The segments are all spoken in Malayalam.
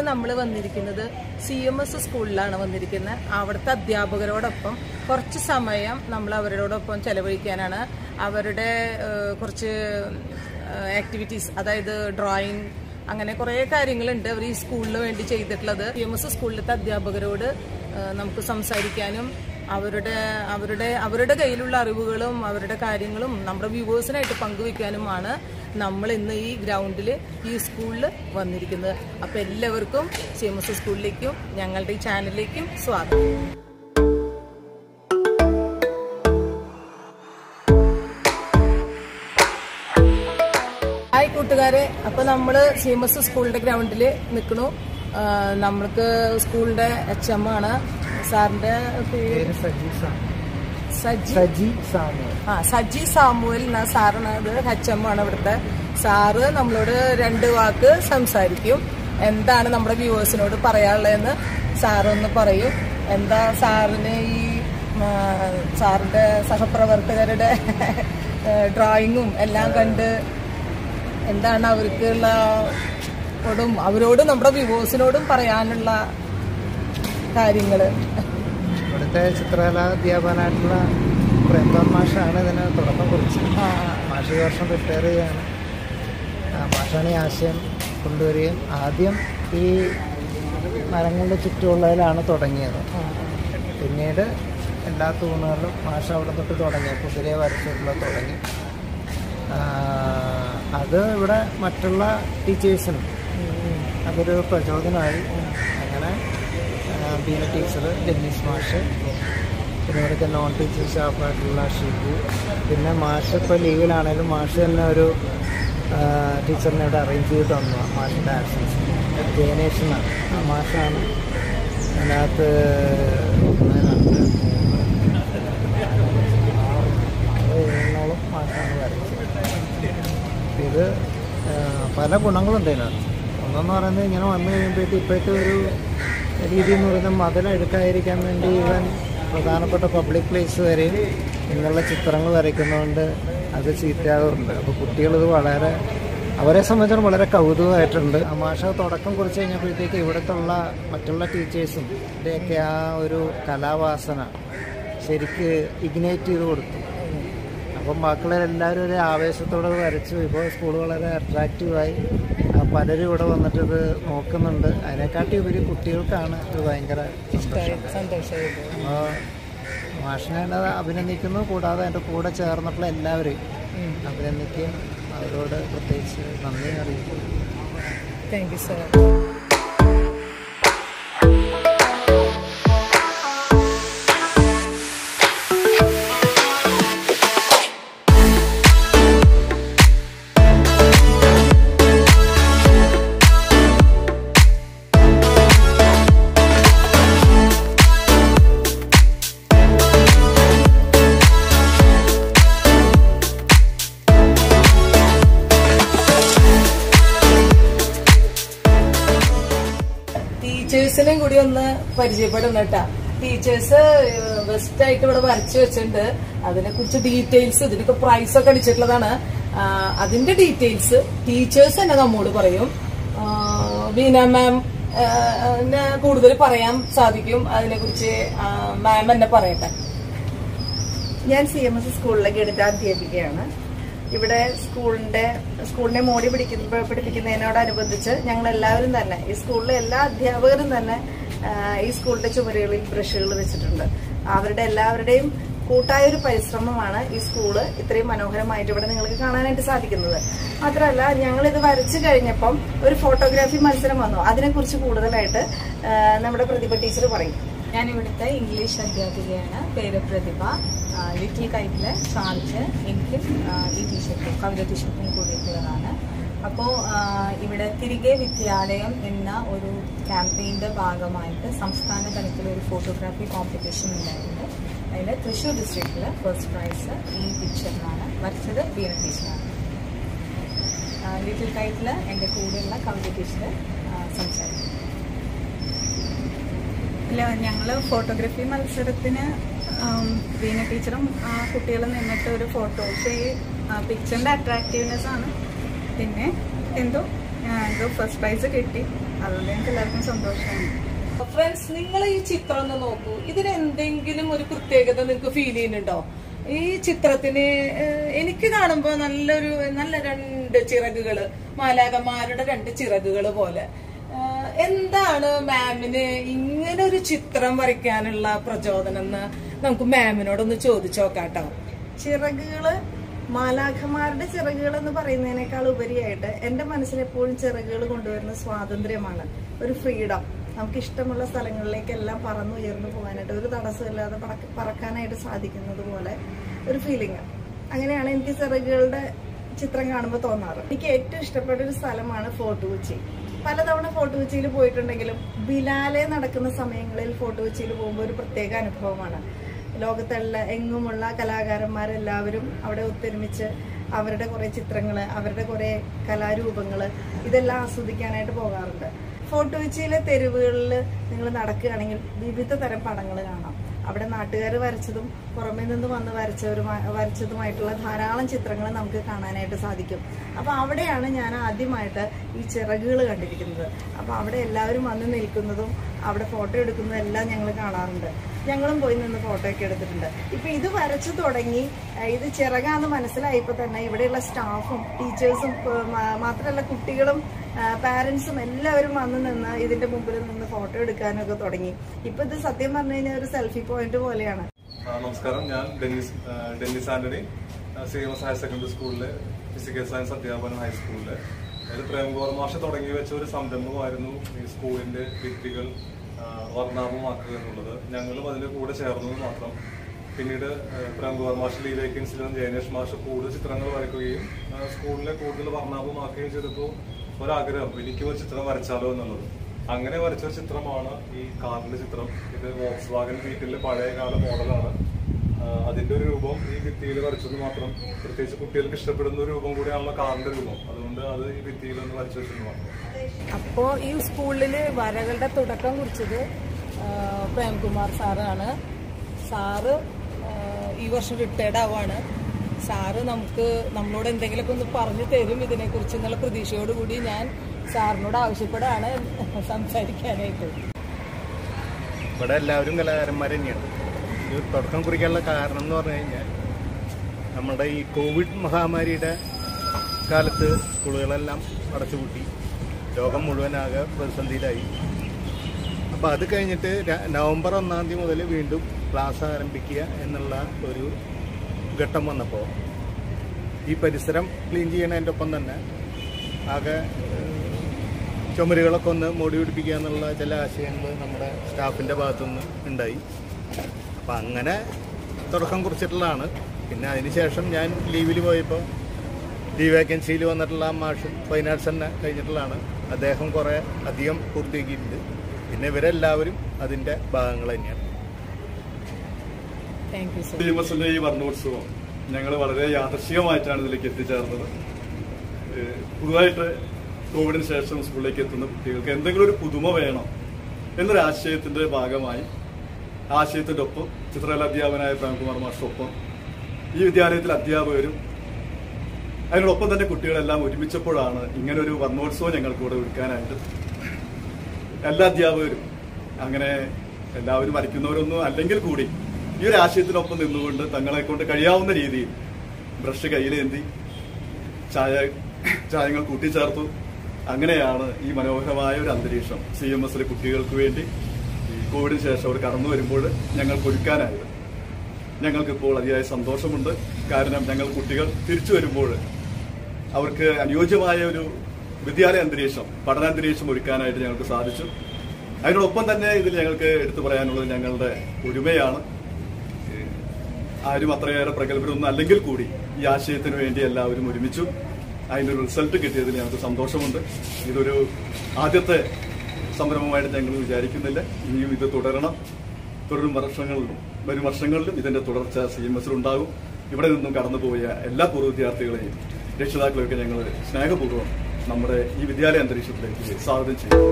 നമ്മൾ വന്നിരിക്കുന്നത് സി എം എസ് സ്കൂളിലാണ് വന്നിരിക്കുന്നത് അവിടുത്തെ അധ്യാപകരോടൊപ്പം കുറച്ച് സമയം നമ്മൾ അവരോടൊപ്പം ചെലവഴിക്കാനാണ് അവരുടെ ഏഹ്, കുറച്ച് ആക്ടിവിറ്റീസ് അതായത് ഡ്രോയിങ് അങ്ങനെ കുറേ കാര്യങ്ങളുണ്ട് അവർ ഈ സ്കൂളിന് വേണ്ടി ചെയ്തിട്ടുള്ളത് സി എം എസ് സ്കൂളിലത്തെ അധ്യാപകരോട് ഏഹ്, നമുക്ക് സംസാരിക്കാനും അവരുടെ അവരുടെ അവരുടെ കയ്യിലുള്ള അറിവുകളും അവരുടെ കാര്യങ്ങളും നമ്മുടെ വ്യൂവേഴ്സിനായിട്ട് പങ്കുവെക്കാനുമാണ് നമ്മൾ ഇന്ന് ഈ ഗ്രൗണ്ടിൽ ഈ സ്കൂളിൽ വന്നിരിക്കുന്നത് അപ്പോൾ എല്ലാവർക്കും സി എം എസ് സ്കൂളിലേക്കും ഞങ്ങളുടെ ഈ ചാനലിലേക്കും സ്വാഗതം ഹായ് കൂട്ടുകാരെ അപ്പൊ നമ്മള് സി എം എസ് സ്കൂളിന്റെ ഗ്രൗണ്ടിൽ നിൽക്കണു നമ്മൾക്ക് സ്കൂളിന്റെ എച്ച് എം ആണ് സാറിന്റെ പേര് പേര് സജി സാം സജി സജി സാമുവൽ ആ സജി സാമുവൽ എന്ന സാറാണ് ഇത് എച്ച് എം ആണ് ഇവിടുത്തെ സാറ് നമ്മളോട് രണ്ട് വാക്ക് സംസാരിക്കും എന്താണ് നമ്മുടെ വ്യൂവേഴ്സിനോട് പറയാനുള്ളതെന്ന് സാറൊന്ന് പറയും എന്താ സാറിന് ഈ ആ, സാറിന്റെ സഹപ്രവർത്തകരുടെ ഡ്രോയിങ്ങും എല്ലാം കണ്ട് എന്താണ് അവർക്കുള്ള ഓടും അവരോടും നമ്മുടെ വ്യൂവേഴ്സിനോടും പറയാനുള്ള കാര്യങ്ങള് ഇവിടുത്തെ ചിത്രകലാ അധ്യാപകനായിട്ടുള്ള പ്രേംബാബ് മാഷാണ് ഇതിന് തുടക്കം കുറിച്ചത് ആ, മാഷ് ഈ വർഷം റിട്ടയർ ചെയ്യാണ് ആ, മാഷാണ് ഈ ആശയം കൊണ്ടുവരികയും ആദ്യം ഈ മരങ്ങളുടെ ചുറ്റുമുള്ളതിലാണ് തുടങ്ങിയത് ആ, പിന്നീട് എല്ലാ തൂണുകളിലും മാഷ അവിടെ തൊട്ട് തുടങ്ങി കുതിരയെ വരച്ചിട്ടുള്ള തുടങ്ങി ആ, അത് ഇവിടെ മറ്റുള്ള ടീച്ചേഴ്സിനും അതൊരു പ്രചോദനമായി അങ്ങനെ ആ, ബീന ടീച്ചർ ഡെന്നീസ് മാഷ് പിന്നെ ഇവിടുത്തെ നോൺ ടീച്ചർ സ്റ്റാഫായിട്ടുള്ള ഷിബു പിന്നെ മാഷ് ഇപ്പോൾ ലീവിലാണേലും മാഷ് തന്നെ ഒരു ആ, ടീച്ചറിനെ ഇവിടെ അറേഞ്ച് ചെയ്ത് തന്നു മാഷിൻ്റെ ആബ്സൻസ് ജയനേഷനാണ് ആ മാഷാണ് അതിനകത്ത് ഒന്ന് രണ്ട് മൂന്ന് ഏഴോളം മാഷാണ് വരച്ചത് ഇത് ആ, പല ഗുണങ്ങളുണ്ട് ഇതിനകത്ത് ഒന്നെന്ന് പറയുന്നത് ഇങ്ങനെ വന്നു കഴിയുമ്പോഴത്തേക്ക് ഇപ്പോഴത്തെ ഒരു രീതി എന്ന് പറയുന്നത് മതിൽ എടുക്കാതിരിക്കാൻ വേണ്ടി ഇവൻ പ്രധാനപ്പെട്ട പബ്ലിക് പ്ലേസ് വരെയും ഇങ്ങനെയുള്ള ചിത്രങ്ങൾ വരയ്ക്കുന്നതുകൊണ്ട് അത് ചീത്തയാകാറുണ്ട് അപ്പോൾ കുട്ടികളിത് വളരെ അവരെ സംബന്ധിച്ചിടത്തോളം വളരെ കൗതുകമായിട്ടുണ്ട് ആ മാഷ തുടക്കം കുറിച്ച് കഴിഞ്ഞപ്പോഴത്തേക്ക് ഇവിടുത്തുള്ള മറ്റുള്ള ടീച്ചേഴ്സും ഇവിടെയൊക്കെ ആ ഒരു കലാവാസന ശരിക്ക് ഇഗ്നേറ്റ് ചെയ്ത് കൊടുത്തു അപ്പം മക്കളെല്ലാവരും ഒരു ആവേശത്തോടെ അത് വരച്ചു ഇപ്പോൾ സ്കൂൾ വളരെ അട്രാക്റ്റീവായി ആ, പലരും ഇവിടെ വന്നിട്ട് ഇത് നോക്കുന്നുണ്ട് അതിനെക്കാട്ടി ഉപരി കുട്ടികൾക്കാണ് ഇത് ഭയങ്കര ഇഷ്ടായി സന്തോഷമായിട്ട് അപ്പോൾ മാഷിനെ അത് അഭിനന്ദിക്കുന്നു കൂടാതെ എൻ്റെ കൂടെ ചേർന്നിട്ടുള്ള എല്ലാവരെയും അഭിനന്ദിക്കുകയും അവരോട് പ്രത്യേകിച്ച് നന്ദി അറിയിക്കുന്നു താങ്ക് യു സാർ ടീച്ചേഴ്സിനെയും കൂടി ഒന്ന് പരിചയപ്പെടണം കേട്ടാ ടീച്ചേഴ്സ് ബെസ്റ്റ് ആയിട്ട് ഇവിടെ വരച്ചു വെച്ചിട്ടുണ്ട് അതിനെ കുറിച്ച് ഡീറ്റെയിൽസ് ഇതിനൊക്കെ പ്രൈസ് ഒക്കെ അടിച്ചിട്ടുള്ളതാണ് ആ, അതിന്റെ ഡീറ്റെയിൽസ് ടീച്ചേഴ്സ് തന്നെ നമ്മോട് പറയും ആ, ബീന മാം കൂടുതൽ പറയാൻ സാധിക്കും അതിനെ കുറിച്ച് മാം എന്നെ പറയട്ടെ ഞാൻ സി എം എസ് സ്കൂളിലെ ഗണിതാധ്യാപികയാണ് ഇവിടെ സ്കൂളിന്റെ സ്കൂളിനെ മോടി പിടിക്കുന്ന പഠിപ്പിക്കുന്നതിനോടനുബന്ധിച്ച് ഞങ്ങൾ എല്ലാവരും തന്നെ ഈ സ്കൂളിലെ എല്ലാ അധ്യാപകരും തന്നെ ആ, ഈ സ്കൂളിന്റെ ചുമരുകളിൽ ബ്രഷുകൾ വെച്ചിട്ടുണ്ട് അവരുടെ എല്ലാവരുടെയും കൂട്ടായ ഒരു പരിശ്രമമാണ് ഈ സ്കൂള് ഇത്രയും മനോഹരമായിട്ട് ഇവിടെ നിങ്ങൾക്ക് കാണാനായിട്ട് സാധിക്കുന്നത് മാത്രമല്ല ഞങ്ങൾ ഇത് വരച്ചു കഴിഞ്ഞപ്പം ഒരു ഫോട്ടോഗ്രാഫി മത്സരം വന്നു അതിനെക്കുറിച്ച് കൂടുതലായിട്ട് ആ, നമ്മുടെ പ്രതിഭ ടീച്ചർ പറയും ഞാൻ ഇവിടുത്തെ ഇംഗ്ലീഷ് അധ്യാപികയാണ് പേര് പ്രതിഭ ആ, ലിറ്റിൽ കൈറ്റിലെ ചാർജ് എനിക്കും ആ, ഈ ടീഷർട്ടും കവിത ടീഷർട്ടും കൂടിയിട്ടുള്ളതാണ് അപ്പോൾ ഇവിടെ തിരികെ വിദ്യാലയം എന്ന ഒരു ക്യാമ്പയിൻ്റെ ഭാഗമായിട്ട് സംസ്ഥാന തലത്തിൽ ഒരു ഫോട്ടോഗ്രാഫി കോമ്പറ്റീഷൻ ഉണ്ടായിട്ടുണ്ട് അതിൽ തൃശ്ശൂർ ഡിസ്ട്രിക്റ്റിൽ ഫസ്റ്റ് പ്രൈസ് ഈ പിക്ചറിനാണ് വരച്ചത് ബീന ടീച്ചറാണ് ആ, ലിറ്റിൽ കൈറ്റിൽ എൻ്റെ കൂടെയുള്ള കവിത ടീച്ചർ സംസാരിക്കും ഇല്ല ഞങ്ങൾ ഫോട്ടോഗ്രാഫി മത്സരത്തിന് ആം, വീണ ടീച്ചറും ആ കുട്ടികളും നിന്നിട്ട് ഒരു ഫോട്ടോ പക്ഷേ ഈ പിക്ചറിന്റെ അട്രാക്റ്റീവ്നെസ് ആണ് പിന്നെ എന്തോ ആ, എന്തോ ഫസ്റ്റ് പ്രൈസ് കിട്ടി അതുകൊണ്ട് ഞങ്ങൾക്ക് എല്ലാവർക്കും സന്തോഷമാണ് ഫ്രണ്ട്സ് നിങ്ങൾ ഈ ചിത്രം ഒന്ന് നോക്കൂ ഇതിന് എന്തെങ്കിലും ഒരു പ്രത്യേകത നിങ്ങൾക്ക് ഫീൽ ചെയ്യുന്നുണ്ടോ ഈ ചിത്രത്തിന് ഏഹ്, എനിക്ക് കാണുമ്പോ നല്ലൊരു നല്ല രണ്ട് ചിറകുകള് മാലാകന്മാരുടെ രണ്ട് ചിറകുകൾ പോലെ ഏഹ്, എന്താണ് മാമിന് ഇങ്ങനെ ഒരു ചിത്രം വരയ്ക്കാനുള്ള പ്രചോദനം എന്ന് നമുക്ക് മാമിനോടൊന്ന് ചോദിച്ചു നോക്കാട്ടോ ചിറകുകള് മാലാഖമാരുടെ ചിറകുകൾ എന്ന് പറയുന്നതിനേക്കാൾ ഉപരിയായിട്ട് എന്റെ മനസ്സിൽ എപ്പോഴും ചിറകുകൾ കൊണ്ടുവരുന്ന സ്വാതന്ത്ര്യമാണ് ഒരു ഫ്രീഡം നമുക്ക് ഇഷ്ടമുള്ള സ്ഥലങ്ങളിലേക്കെല്ലാം പറന്നുയർന്നു പോകാനായിട്ട് ഒരു തടസ്സമില്ലാതെ പറക്ക- പറക്കാനായിട്ട് സാധിക്കുന്നത് പോലെ ഒരു ഫീലിംഗ് അങ്ങനെയാണ് എനിക്ക് ചിറകുകളുടെ ചിത്രം കാണുമ്പോൾ തോന്നാറ് എനിക്ക് ഏറ്റവും ഇഷ്ടപ്പെട്ട ഒരു സ്ഥലമാണ് ഫോർട്ട് കൊച്ചി പലതവണ ഫോർട്ട് കൊച്ചിയിൽ പോയിട്ടുണ്ടെങ്കിലും ബിലാലെ നടക്കുന്ന സമയങ്ങളിൽ ഫോർട്ട് കൊച്ചിയിൽ പോകുമ്പോൾ ഒരു പ്രത്യേക അനുഭവമാണ് ലോകത്തുള്ള എങ്ങുമുള്ള കലാകാരന്മാരെല്ലാവരും അവിടെ ഒത്തൊരുമിച്ച് അവരുടെ കുറേ ചിത്രങ്ങൾ അവരുടെ കുറേ കലാരൂപങ്ങൾ ഇതെല്ലാം ആസ്വദിക്കാനായിട്ട് പോകാറുണ്ട് ഫോർട്ട് കൊച്ചിയിലെ തെരുവുകളിൽ നിങ്ങൾ നടക്കുകയാണെങ്കിൽ വിവിധ തരം പടങ്ങൾ കാണാം അവിടെ നാട്ടുകാർ വരച്ചതും പുറമേ നിന്ന് വന്ന് വരച്ചവരുമായി വരച്ചതുമായിട്ടുള്ള ധാരാളം ചിത്രങ്ങൾ നമുക്ക് കാണാനായിട്ട് സാധിക്കും അപ്പോൾ അവിടെയാണ് ഞാൻ ആദ്യമായിട്ട് ഈ ചിറകുകൾ കണ്ടിരിക്കുന്നത് അപ്പോൾ അവിടെ എല്ലാവരും വന്ന് നിൽക്കുന്നതും അവിടെ ഫോട്ടോ എടുക്കുന്നതും എല്ലാം ഞങ്ങൾ കാണാറുണ്ട് ഞങ്ങളും പോയി നിന്ന് ഫോട്ടോ ഒക്കെ എടുത്തിട്ടുണ്ട് ഇപ്പൊ ഇത് വരച്ചു തുടങ്ങി ഏഹ് ഇത് ചിറകാന്ന് മനസ്സിലായപ്പോ തന്നെ ഇവിടെയുള്ള സ്റ്റാഫും ടീച്ചേഴ്സും മാത്രമല്ല കുട്ടികളും പാരന്റ്സും എല്ലാവരും വന്ന് നിന്ന് ഇതിന്റെ മുമ്പിൽ നിന്ന് ഫോട്ടോ എടുക്കാനൊക്കെ തുടങ്ങി ഇപ്പൊ ഇത് സത്യം പറഞ്ഞു കഴിഞ്ഞാൽ ഒരു സെൽഫി പോയിന്റ് പോലെയാണ് ആ, നമസ്കാരം ഞാൻ ഡെന്നിസ് ആ, Dennis Antony C M S higher secondary സ്കൂളിലെ ഫിസിക്കൽ സയൻസ് അധ്യാപനം ഹൈസ്കൂളില് അതായത് പ്രേംകുമാർ മാഷ് തുടങ്ങി വെച്ച ഒരു സംരംഭമായിരുന്നു ഈ സ്കൂളിന്റെ ഭിത്തികൾ ആ, വർണ്ണാഭമാക്കുക എന്നുള്ളത് ഞങ്ങളും അതിന്റെ കൂടെ ചേർന്നത് മാത്രം പിന്നീട് ആ, പ്രേംകുമാർ മാഷ് ലീ വേക്കൻസിലും ജയനേഷ് മാഷ് കൂടുതൽ ചിത്രങ്ങൾ വരയ്ക്കുകയും ആ, സ്കൂളിനെ കൂടുതൽ വർണ്ണാഭമാക്കുകയും ചെയ്തപ്പോൾ ഒരാഗ്രഹം എനിക്കും ഒരു ചിത്രം വരച്ചാലോ എന്നുള്ളത് അങ്ങനെ വരച്ച ഒരു ചിത്രമാണ് ഈ കാറിന്റെ ചിത്രം ഇത് വോക്സ് വാഗൻ വീട്ടിലെ പഴയകാല മോഡലാണ് ആ, അതിന്റെ ഒരു രൂപം ഈ ഭിത്തിയിൽ വരച്ചത് മാത്രം പ്രത്യേകിച്ച് കുട്ടികൾക്ക് ഇഷ്ടപ്പെടുന്ന ഒരു രൂപം കൂടിയാണല്ലോ കാറിന്റെ രൂപം അതുകൊണ്ട് അത് ഈ ഭിത്തിയിൽ ഒന്ന് വരച്ചു വെച്ചിട്ടുണ്ട് മാത്രം അപ്പോൾ ഈ സ്കൂളിൽ വരകളുടെ തുടക്കം കുറിച്ചത് ആ, പ്രേംകുമാർ സാറാണ് സാറ് ആ, ഈ വർഷം റിട്ടയർഡ് ആവാണ് സാറ് നമുക്ക് നമ്മളോട് എന്തെങ്കിലുമൊക്കെ ഒന്ന് പറഞ്ഞു തരും ഇതിനെക്കുറിച്ച് എന്നുള്ള പ്രതീക്ഷയോടുകൂടി ഞാൻ സാറിനോട് ആവശ്യപ്പെടാണ് സംസാരിക്കാനായിട്ട് ഇവിടെ എല്ലാവരും കലാകാരന്മാർ തന്നെയാണ് ഇത് തുടക്കം കുറിക്കാനുള്ള കാരണം എന്ന് പറഞ്ഞു കഴിഞ്ഞാൽ നമ്മുടെ ഈ കോവിഡ് മഹാമാരിയുടെ കാലത്ത് സ്കൂളുകളെല്ലാം അടച്ചുപൂട്ടി ലോകം മുഴുവനാകെ പ്രതിസന്ധിയിലായി അപ്പോൾ അത് കഴിഞ്ഞിട്ട് ര- നവംബർ ഒന്നാം തീയതി മുതൽ വീണ്ടും ക്ലാസ് ആരംഭിക്കുക എന്നുള്ള ഒരു ഘട്ടം വന്നപ്പോൾ ഈ പരിസരം ക്ലീൻ ചെയ്യണതിൻ്റെ ഒപ്പം തന്നെ ആകെ ഏഹ്, ചുമരുകളൊക്കെ ഒന്ന് മോടി പിടിപ്പിക്കുക എന്നുള്ള ചില ആശയങ്ങൾ നമ്മുടെ സ്റ്റാഫിൻ്റെ ഭാഗത്തുനിന്ന് ഉണ്ടായി അപ്പം അങ്ങനെ തുടക്കം കുറിച്ചിട്ടുള്ളതാണ് പിന്നെ അതിനുശേഷം ഞാൻ ലീവിൽ പോയപ്പോൾ ലീവ് വേക്കൻസിയിൽ വന്നിട്ടുള്ള ആ മാഷും ഫൈൻ ആർട്സ് തന്നെ കഴിഞ്ഞിട്ടുള്ളതാണ് അദ്ദേഹം കുറേ അധികം പൂർത്തിയാക്കിയിട്ടുണ്ട് പിന്നെ ഇവരെല്ലാവരും അതിൻ്റെ ഭാഗങ്ങൾ തന്നെയാണ് thank you sir C M എസിന്റെ ഈ വർണ്ണോത്സവം ഞങ്ങൾ വളരെ യാദർശികമായിട്ടാണ് ഇതിലേക്ക് എത്തിച്ചേർന്നത് ഏഹ് പുതുതായിട്ട് കോവിഡിന് ശേഷം സ്കൂളിലേക്ക് എത്തുന്ന കുട്ടികൾക്ക് എന്തെങ്കിലും ഒരു പുതുമ വേണം എന്നൊരു ആശയത്തിന്റെ ഭാഗമായി ആശയത്തിന്റെ ഒപ്പം ചിത്രകല അധ്യാപകനായ പ്രേംകുമാർ മാസ്റ്റൊപ്പം ഈ വിദ്യാലയത്തിൽ അധ്യാപകരും അതിനോടൊപ്പം തന്നെ കുട്ടികളെല്ലാം ഒരുമിച്ചപ്പോഴാണ് ഇങ്ങനൊരു വർണ്ണോത്സവം ഞങ്ങൾക്ക് ഇവിടെ ഒരുക്കാനായിട്ട് എല്ലാ അധ്യാപകരും അങ്ങനെ എല്ലാവരും വരയ്ക്കുന്നവരൊന്നും അല്ലെങ്കിൽ കൂടി ഈ ഒരു ആശയത്തിനൊപ്പം നിന്നുകൊണ്ട് തങ്ങളെ കൊണ്ട് കഴിയാവുന്ന രീതിയിൽ ബ്രഷ് കയ്യിലേന്തി ചായ ചായങ്ങൾ കൂട്ടിച്ചേർത്തു അങ്ങനെയാണ് ഈ മനോഹരമായ ഒരു അന്തരീക്ഷം സി എം എസിലെ കുട്ടികൾക്ക് വേണ്ടി ഈ കോവിഡിന് ശേഷം അവർ കടന്നു വരുമ്പോൾ ഞങ്ങൾക്ക് ഒരുക്കാനായത് ഞങ്ങൾക്കിപ്പോൾ അതിയായ സന്തോഷമുണ്ട് കാരണം ഞങ്ങൾ കുട്ടികൾ തിരിച്ചു വരുമ്പോൾ അവർക്ക് അനുയോജ്യമായ ഒരു വിദ്യാലയ അന്തരീക്ഷം പഠനാന്തരീക്ഷം ഒരുക്കാനായിട്ട് ഞങ്ങൾക്ക് സാധിച്ചു അതിനോടൊപ്പം തന്നെ ഇതിൽ ഞങ്ങൾക്ക് എടുത്തു പറയാനുള്ളത് ഞങ്ങളുടെ ഒരുമയാണ് ഏഹ് ആരും അത്രയേറെ പ്രഗത്ഭരൊന്നും അല്ലെങ്കിൽ കൂടി ഈ ആശയത്തിന് വേണ്ടി എല്ലാവരും ഒരുമിച്ചു അതിൻ്റെ ഒരു റിസൾട്ട് കിട്ടിയതിൽ ഞങ്ങൾക്ക് സന്തോഷമുണ്ട് ഇതൊരു ആദ്യത്തെ സംരംഭമായിട്ട് ഞങ്ങൾ വിചാരിക്കുന്നില്ല ഇനിയും ഇത് തുടരണം തുടരും വർഷങ്ങളിലും വരും വർഷങ്ങളിലും ഇതിന്റെ തുടർച്ച സി എം എസിൽ ഉണ്ടാകും ഇവിടെ നിന്നും കടന്നുപോയ എല്ലാ പൂർവ്വ വിദ്യാർത്ഥികളെയും രക്ഷിതാക്കളെയൊക്കെ ഞങ്ങൾ സ്നേഹപൂർവ്വം നമ്മുടെ ഈ വിദ്യാലയ അന്തരീക്ഷത്തിലേക്ക് സ്വാഗതം ചെയ്യും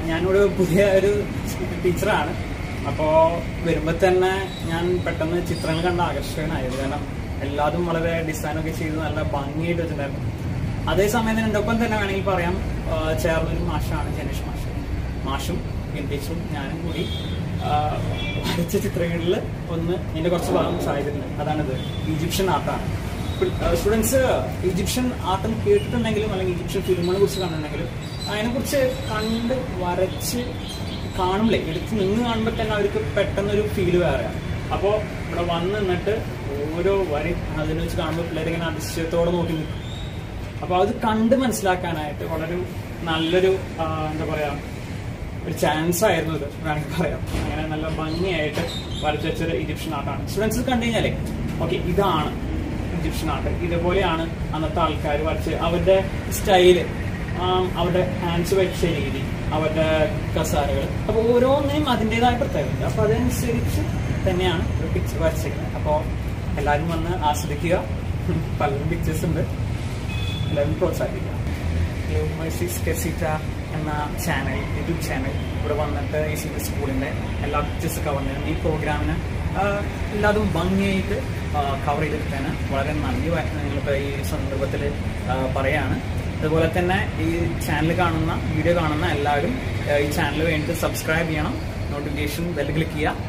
ഞാനൊരു പുതിയ ഒരു ടീച്ചറാണ് അപ്പോൾ വരുമ്പോൾ തന്നെ ഞാൻ പെട്ടെന്ന് ചിത്രങ്ങൾ കണ്ട ആകർഷകനായത് കാരണം എല്ലാതും വളരെ ഡിസൈനൊക്കെ ചെയ്ത് നല്ല ഭംഗിയായിട്ട് വെച്ചിട്ടുണ്ടായിരുന്നു അതേസമയം തന്നെ എൻ്റെ ഒപ്പം തന്നെ വേണമെങ്കിൽ പറയാം ആ, ചേർന്നൊരു മാഷാണ് ജനേഷ് മാഷ് മാഷും ടീച്ചറും ഞാനും കൂടി ആ, വരച്ച ചിത്രങ്ങളിൽ ഒന്ന് എൻ്റെ കുറച്ച് ഭാഗം സഹായിച്ചിട്ടുണ്ട് അതാണിത് ഈജിപ്ഷ്യൻ ആർട്ടാണ് സ്റ്റുഡൻസ് ഈജിപ്ഷ്യൻ ആർട്ടും കേട്ടിട്ടുണ്ടെങ്കിലും അല്ലെങ്കിൽ ഈജിപ്ഷ്യൻ ഫിലിമിനെ കുറിച്ച് കണ്ടിട്ടുണ്ടെങ്കിലും അതിനെക്കുറിച്ച് കണ്ട് വരച്ച് കാണുമ്പോഴേ എടുത്ത് നിന്ന് കാണുമ്പോൾ തന്നെ അവർക്ക് പെട്ടെന്നൊരു ഫീല് വേറെയാണ് അപ്പോൾ ഇവിടെ വന്ന് നിന്നിട്ട് ഓരോ വരി അതിനെ വെച്ച് കാണുമ്പോൾ പിള്ളേരിങ്ങനെ അതിശയത്തോടെ നോക്കി നിൽക്കും അപ്പോൾ അത് കണ്ട് മനസ്സിലാക്കാനായിട്ട് വളരെ നല്ലൊരു ആ, എന്താ പറയാ ഒരു ചാൻസ് ആയിരുന്നു ഇത് വേണമെങ്കിൽ പറയാം അങ്ങനെ നല്ല ഭംഗിയായിട്ട് വരച്ചു വെച്ചൊരു ഈജിപ്ഷ്യൻ ആർട്ടാണ് സ്റ്റുഡൻസ് കണ്ടു കഴിഞ്ഞാലേ ഓക്കെ ഇതാണ് ഈജിപ്ഷ്യൻ ആർട്ട് ഇതുപോലെയാണ് അന്നത്തെ ആൾക്കാർ വരച്ച് അവരുടെ സ്റ്റൈല് അവരുടെ ഹാൻഡ്സ് വെച്ച രീതി അവരുടെ കസാരകൾ അപ്പോൾ ഓരോന്നിനും അതിൻ്റെതായ പ്രത്യേകത അപ്പോൾ അതനുസരിച്ച് തന്നെയാണ് ഒരു പിക്ചർ വരച്ചിരിക്കുന്നത് അപ്പോൾ എല്ലാവരും വന്ന് ആസ്വദിക്കുക പലരും പിക്ചേഴ്സ് ഉണ്ട് എല്ലാവരും പ്രോത്സാഹിപ്പിക്കുക യൂണിവേഴ്സിസ് കെസിറ്റ എന്ന ചാനൽ യൂട്യൂബ് ചാനൽ ഇവിടെ വന്നിട്ട് ഈ സി സ്കൂളിൻ്റെ എല്ലാ പിക്ചേഴ്സ് കവർ ചെയ്യണം ഈ പ്രോഗ്രാമിന് എല്ലാതും ഭംഗിയായിട്ട് കവർ ചെയ്തിട്ടാണ് വളരെ നന്ദി വ- നിങ്ങൾക്ക് ഈ സന്ദർഭത്തിൽ പറയാണ് അതുപോലെ തന്നെ ഈ ചാനൽ കാണുന്ന വീഡിയോ കാണുന്ന എല്ലാവരും ആ, ഈ ചാനൽ വേണ്ടി സബ്സ്ക്രൈബ് ചെയ്യണം നോട്ടിഫിക്കേഷൻ ബെൽ ക്ലിക്ക് ചെയ്യുക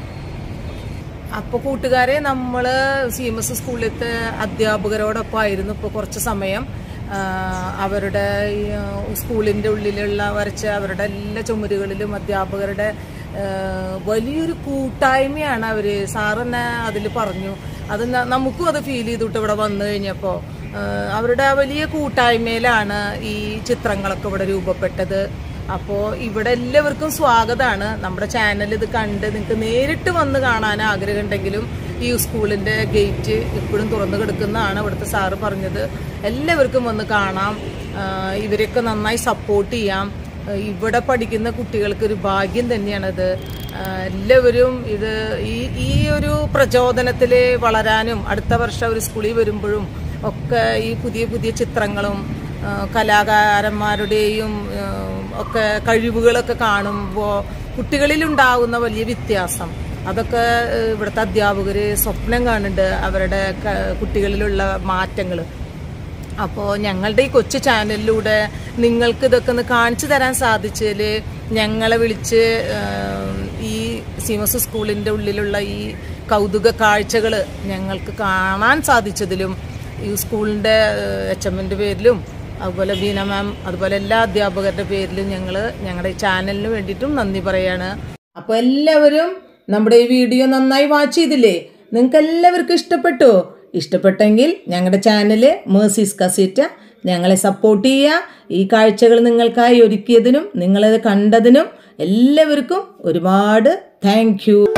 അപ്പോൾ കൂട്ടുകാരെ നമ്മൾ സി എം എസ് സ്കൂളിലത്തെ അധ്യാപകരോടൊപ്പം ആയിരുന്നു ഇപ്പോൾ കുറച്ച് സമയം ആ, അവരുടെ ഈ, ആ, സ്കൂളിൻ്റെ ഉള്ളിലുള്ള വരച്ച അവരുടെ എല്ലാ ചുമരുകളിലും അധ്യാപകരുടെ ആ, വലിയൊരു കൂട്ടായ്മയാണ് അവർ സാറ് തന്നെ അതിൽ പറഞ്ഞു അത് ന- നമുക്കും അത് ഫീൽ ചെയ്തിട്ട് ഇവിടെ വന്നു കഴിഞ്ഞപ്പോൾ അവരുടെ ആ വലിയ കൂട്ടായ്മയിലാണ് ഈ ചിത്രങ്ങളൊക്കെ ഇവിടെ രൂപപ്പെട്ടത് അപ്പോൾ ഇവിടെ എല്ലാവർക്കും സ്വാഗതമാണ് നമ്മുടെ ചാനൽ ഇത് കണ്ട് നിങ്ങൾക്ക് നേരിട്ട് വന്ന് കാണാൻ ആഗ്രഹമുണ്ടെങ്കിലും ഈ സ്കൂളിൻ്റെ ഗേറ്റ് ഇപ്പോഴും തുറന്നു കിടക്കുന്നതാണ് ഇവിടുത്തെ സാറ് പറഞ്ഞത് എല്ലാവർക്കും വന്ന് കാണാം ആ, ഇവരെയൊക്കെ നന്നായി സപ്പോർട്ട് ചെയ്യാം ആ, ഇവിടെ പഠിക്കുന്ന കുട്ടികൾക്ക് ഒരു ഭാഗ്യം തന്നെയാണത് ആ, എല്ലാവരും ഇത് ഈ ഈ ഒരു പ്രചോദനത്തിൽ വളരാനും അടുത്ത വർഷം ഒരു സ്കൂളിൽ വരുമ്പോഴും ഒക്കെ ഈ പുതിയ പുതിയ ചിത്രങ്ങളും ആ, കലാകാരന്മാരുടെയും ആ, ഒക്കെ കഴിവുകളൊക്കെ കാണുമ്പോൾ കുട്ടികളിലുണ്ടാകുന്ന വലിയ വ്യത്യാസം അതൊക്കെ ആ, ഇവിടുത്തെ അധ്യാപകർ സ്വപ്നം കാണുന്നുണ്ട് അവരുടെ ക- കുട്ടികളിലുള്ള മാറ്റങ്ങൾ അപ്പോൾ ഞങ്ങളുടെ ഈ കൊച്ചു ചാനലിലൂടെ നിങ്ങൾക്ക് ഇതൊക്കെ ഒന്ന് കാണിച്ചു തരാൻ സാധിച്ചതിൽ ഞങ്ങളെ വിളിച്ച് ആ, ഈ സീമസ് സ്കൂളിൻ്റെ ഉള്ളിലുള്ള ഈ കൗതുക കാഴ്ചകൾ ഞങ്ങൾക്ക് കാണാൻ സാധിച്ചതിലും ഈ സ്കൂളിൻ്റെ എച്ച് എമ്മിൻ്റെ പേരിലും അതുപോലെ ബീന മാം അതുപോലെ എല്ലാ അധ്യാപകരുടെ പേരിലും ഞങ്ങൾ ഞങ്ങളുടെ ഈ ചാനലിന് വേണ്ടിയിട്ടും നന്ദി പറയാണ് അപ്പോൾ എല്ലാവരും നമ്മുടെ ഈ വീഡിയോ നന്നായി വാച്ച് ചെയ്തില്ലേ നിങ്ങൾക്ക് എല്ലാവർക്കും ഇഷ്ടപ്പെട്ടോ ഇഷ്ടപ്പെട്ടെങ്കിൽ ഞങ്ങളുടെ ചാനൽ മേഴ്സീസ് കസീറ്റ ഞങ്ങളെ സപ്പോർട്ട് ചെയ്യുക ഈ കാഴ്ചകൾ നിങ്ങൾക്കായി ഒരുക്കിയതിനും നിങ്ങളത് കണ്ടതിനും എല്ലാവർക്കും ഒരുപാട് താങ്ക് യു